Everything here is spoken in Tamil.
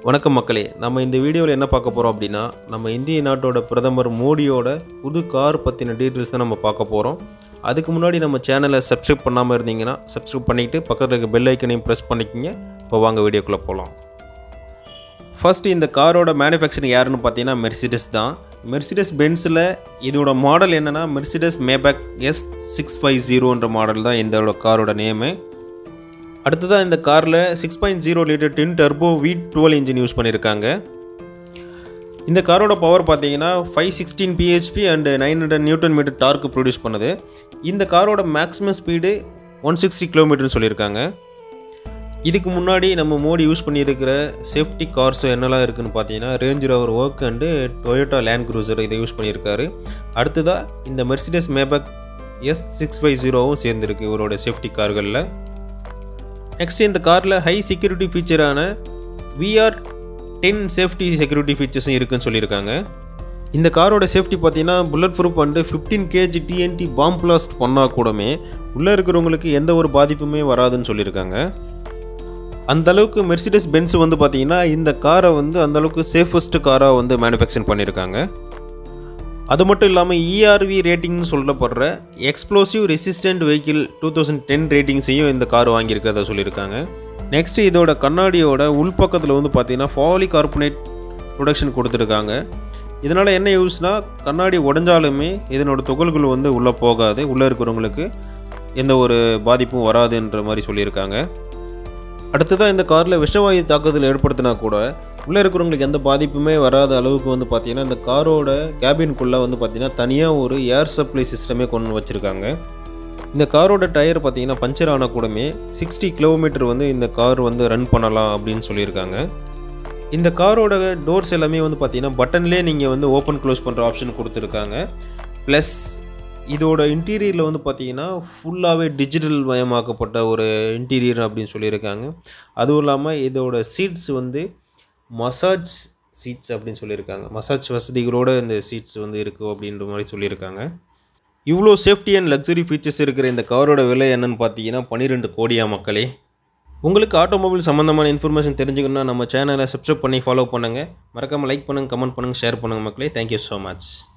வணக்கம் மக்களே நம்ம இந்த வீடியோவில் என்ன பார்க்க போகிறோம் அப்படின்னா நம்ம இந்திய நாட்டோட பிரதமர் மோடியோட புது கார் பற்றின டீட்டெயில்ஸ் தான் நம்ம பார்க்க போகிறோம் அதுக்கு முன்னாடி நம்ம சேனலை சப்ஸ்கிரைப் பண்ணாமல் இருந்தீங்கன்னா சப்ஸ்கிரைப் பண்ணிவிட்டு பக்கத்தில் இருக்க பெல் ஐக்கனையும் ப்ரெஸ் பண்ணிக்கோங்க இப்போ வாங்க வீடியோக்குள்ளே போகலாம் ஃபர்ஸ்ட் இந்த காரோட மேனுஃபேக்சரிங் யாருன்னு பார்த்தீங்கன்னா மெர்சிடஸ் தான் மெர்சிடஸ் பென்ஸில் இதோட மாடல் என்னென்னா Mercedes Maybach S six five ஜீரோன்ற மாடல் தான் இதோட காரோட நேமு அடுத்ததாக இந்த காரில் six point zero litre twin turbo V twelve engine use பண்ணியிருக்காங்க இந்த காரோட பவர் பார்த்தீங்கன்னா five sixteen BHP and nine hundred newton metre torque produce பண்ணுது இந்த காரோட மேக்ஸிமம் ஸ்பீடு ஒன் சிக்ஸ்டி கிலோமீட்டர்னு சொல்லியிருக்காங்க இதுக்கு முன்னாடி நம்ம மோடி யூஸ் பண்ணியிருக்கிற சேஃப்டி கார்ஸ் என்னெல்லாம் இருக்குன்னு பார்த்தீங்கன்னா range rover Vogue and Toyota Land cruiser இதை யூஸ் பண்ணியிருக்காரு அடுத்ததாக இந்த Mercedes Maybach S six five ஜீரோவும் சேர்ந்துருக்கு இவரோட சேஃப்டி கார்களில் நெக்ஸ்ட் இந்த காரில் ஹை செக்யூரிட்டி ஃபீச்சரான விஆர் டென் சேஃப்டி செக்யூரிட்டி ஃபீச்சர்ஸும் இருக்குன்னு சொல்லியிருக்காங்க இந்த காரோட சேஃப்டி பார்த்தீங்கன்னா bullet proof and fifteen KG TNT bomb blast பண்ணால் கூடமே உள்ளே இருக்கிறவங்களுக்கு எந்த ஒரு பாதிப்புமே வராதுன்னு சொல்லியிருக்காங்க அந்த அளவுக்கு மெர்சிடஸ் பென்ஸ் வந்து பார்த்தீங்கன்னா இந்த காரை வந்து அந்த அளவுக்கு சேஃபஸ்ட் காராக வந்து மேனுஃபேக்சர் பண்ணியிருக்காங்க அது மட்டும் இல்லாமல் இஆர்வி ரேட்டிங்னு சொல்லப்படுற explosive resistant vehicle two thousand ten ரேட்டிங்ஸையும் இந்த கார் வாங்கியிருக்கிறதா சொல்லியிருக்காங்க நெக்ஸ்ட் இதோட கண்ணாடியோட உள்பக்கத்தில் வந்து பார்த்தீங்கன்னா ஃபாலி கார்பனேட் ப்ரொடக்ஷன் கொடுத்துருக்காங்க இதனால் என்ன யூஸ்னால் கண்ணாடி உடஞ்சாலுமே இதனோட துகள்கள் வந்து உள்ளே போகாது உள்ளே இருக்கிறவங்களுக்கு எந்த ஒரு பாதிப்பும் வராதுன்ற மாதிரி சொல்லியிருக்காங்க அடுத்ததாக இந்த காரில் விஷவாயு தாக்குதல் ஏற்படுத்தினா கூட உள்ளே இருக்கிறவங்களுக்கு எந்த பாதிப்புமே வராத அளவுக்கு வந்து பார்த்தீங்கன்னா இந்த காரோட கேபின்குள்ளே வந்து பார்த்தீங்கன்னா தனியாக ஒரு ஏர் சப்ளை சிஸ்டமே கொண்டு வச்சுருக்காங்க இந்த காரோட டயர் பார்த்தீங்கன்னா பஞ்சர் ஆனால் கூடமே சிக்ஸ்டி கிலோமீட்டர் வந்து இந்த கார் வந்து ரன் பண்ணலாம் அப்படின்னு சொல்லியிருக்காங்க இந்த காரோட டோர்ஸ் எல்லாமே வந்து பார்த்தீங்கன்னா பட்டன்லேயே நீங்கள் வந்து ஓப்பன் க்ளோஸ் பண்ணுற ஆப்ஷன் கொடுத்துருக்காங்க ப்ளஸ் இதோட இன்டீரியரில் வந்து பார்த்தீங்கன்னா ஃபுல்லாகவே டிஜிட்டல் மயமாக்கப்பட்ட ஒரு இன்டீரியர் அப்படின்னு சொல்லியிருக்காங்க அதுவும் இல்லாமல் இதோட சீட்ஸ் வந்து மசாஜ் சீட்ஸ் அப்படின்னு சொல்லியிருக்காங்க மசாஜ் வசதிகளோட இந்த சீட்ஸ் வந்து இருக்குது அப்படின்ற மாதிரி சொல்லியிருக்காங்க இவ்வளோ சேஃப்டி அண்ட் லக்ஸரி ஃபீச்சர்ஸ் இருக்கிற இந்த காரோட விலை என்னன்னு பார்த்தீங்கன்னா பன்னிரெண்டு கோடியா மக்களே உங்களுக்கு ஆட்டோமொபைல் சம்மந்தமான இன்ஃபர்மேஷன் தெரிஞ்சுக்கணுன்னா நம்ம சேனலை சப்ஸ்கிரைப் பண்ணி ஃபாலோ பண்ணுங்கள் மறக்காமல் லைக் பண்ணுங்கள் கமெண்ட் பண்ணுங்கள் ஷேர் பண்ணுங்கள் மக்களே தேங்க்யூ ஸோ மச்